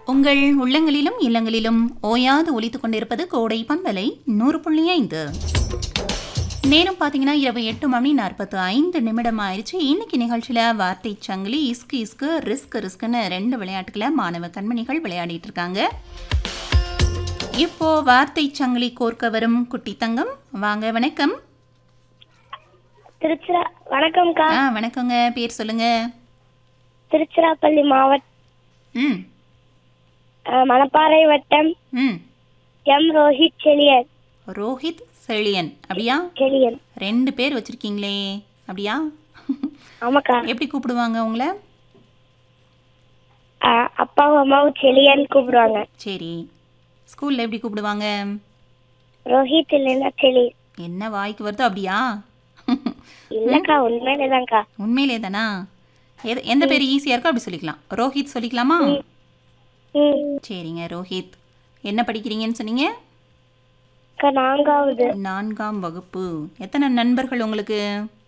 உங்கள் உள்ளங்களிலும் இல்லங்களிலும் ஓயாது ஒலித்துக் கொண்டிருப்பது கோடை பண்பலை நூறு புள்ளி ஐந்து நேரம் பார்த்தீங்கன்னா இரவு எட்டு மணி நாற்பத்து ஐந்து நிமிடம் ஆயிடுச்சு இன்னைக்கு நிகழ்ச்சியில் வார்த்தை சங்கிலி இஸ்கு இஸ்கு ரிஸ்க் ரிஸ்க்னு ரெண்டு விளையாட்டுகளை மாணவ கண்மணிகள் விளையாடிட்டு இருக்காங்க இப்போ வார்த்தை சங்கிலி கோர்க்க வரும் குட்டி தங்கம் வாங்க வணக்கம் திருச்சிரா வணக்கம்க்கா ஆ வணக்கங்க பேர் சொல்லுங்க திருச்சிராப்பள்ளி மாவட்டம் ம் மணப்பாறை வட்டம் ம் எம் ரோஹித் செலியன் ரோஹித் செழியன் அப்படியா செலியன் ரெண்டு பேர் வச்சிருக்கீங்களே அப்படியா ஆமாக்கா எப்படி கூப்பிடுவாங்க உங்களை ஆ, அப்பாவும் அம்மாவும் செலியன் கூப்பிடுவாங்க சரி ஸ்கூலில் எப்படி கூப்பிடுவாங்க ரோஹித் இல்லைன்னா செலி என்ன வாய்க்கு வருதோ அப்படியா இல்லக்கா உண்மையிலேதான்க்கா உண்மையிலே தானா எது எந்த பேர் ஈஸியாக இருக்கோ அப்படி சொல்லிக்கலாம் ரோஹித் சொல்லிக்கலாமா ம் சரிங்க ரோஹித் என்ன படிக்கிறீங்கன்னு சொன்னீங்க அக்கா நான்காவது நான்காம் வகுப்பு எத்தனை நண்பர்கள் உங்களுக்கு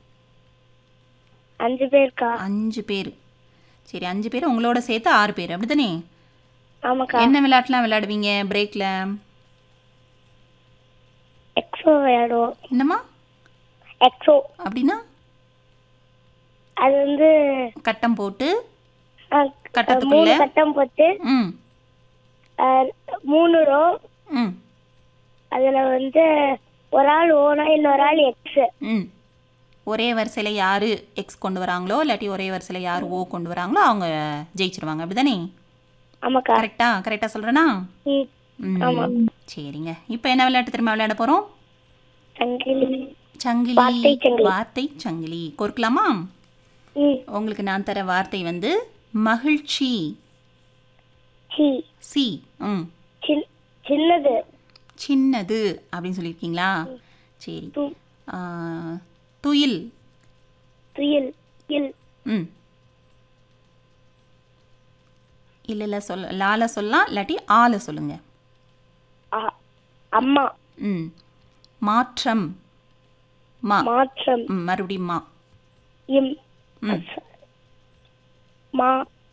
அஞ்சு பேருக்கா அஞ்சு பேர் சரி அஞ்சு பேர் உங்களோட சேர்த்து ஆறு பேர் அப்படிதானே ஆமாக்கா என்ன விளையாட்டுலாம் விளையாடுவீங்க பிரேக்கில் எக்ஸோ விளையாடுவோம் என்னம்மா எக்ஸோ அப்படின்னா அது வந்து கட்டம் போட்டு ஆ, கட்டத்துக்குள்ள? மூணு கட்டம் போட்டு ம் ஆ, மூணு ரோ ம் அதுல வந்து ஒரு ஆள் ஓனா இன்னொரு ஆள் எக்ஸ் ம் ஒரே வரிசையில் யார் எக்ஸ் கொண்டு வராங்களோ இல்லாட்டி ஒரே வரிசையில் யார் ஓ கொண்டு வராங்களோ அவங்க ஜெயிச்சிருவாங்க அப்படிதானே ஆமாக்கா கரெக்டா கரெக்டாக சொல்கிறேனா ம் ம் சரிங்க இப்போ என்ன விளையாட்டு திரும்ப விளையாட போகிறோம் சங்கிலி சங்கிலி வார்த்தை சங்கிலி. வார்த்தை சங்கிலி கோர்க்கலாமா ம் உங்களுக்கு நான் தர வார்த்தை வந்து மகிழ்ச்சி சி சி ம் சின்- சின்னது சின்னது அப்படின்னு சொல்லியிருக்கீங்களா சரி து- ஆ, துயில் துயில் இல் ம் இல்லை இல்லை சொல்ல லால சொல்லலாம் இல்லாட்டி ஆல சொல்லுங்க அ- அம்மா ம் மாற்றம் மா மாற்றம் ம் மறுபடியும் மா இம் ம் மா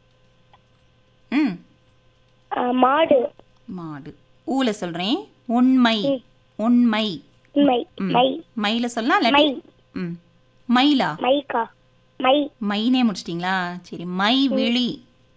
ம் அ, மாடு மாடு ஊல சொல்கிறேன் உண்மை உண்மை மை ம் மை மயில சொல்லலாம் மை இல்லாட்டி ம் மயிலா மைக்கா மை மைனே முடிச்சிட்டிங்களா சரி மை விழி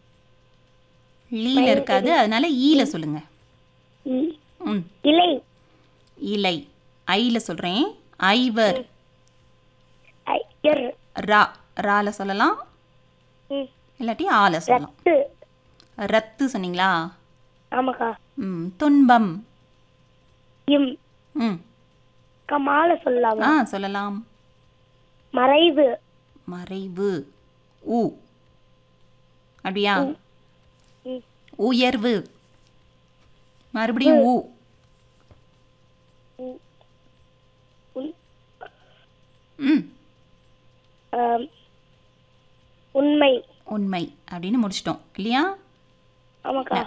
லீல இருக்காது அதனால ஈல சொல்லுங்க இ- ம் இலை இலை ஐல சொல்கிறேன் ஐவர் ஐ- இர் ரா ரால சொல்லலாம் ம். இல்லாட்டி ஆல சொல்லலாம் ரத்து ரத்து சொன்னீங்களா ஆமாக்கா ம் துன்பம் இம் ம் கமால சொல்லலாமா ஆ சொல்லலாம் மறைவு மறைவு ஊ அப்படியா ம். உயர்வு மறுபடியும் ஊ உன்- ம் ஆம், உண்மை உண்மை அப்படின்னு முடிச்சிட்டோம் இல்லையா ஆமாக்கா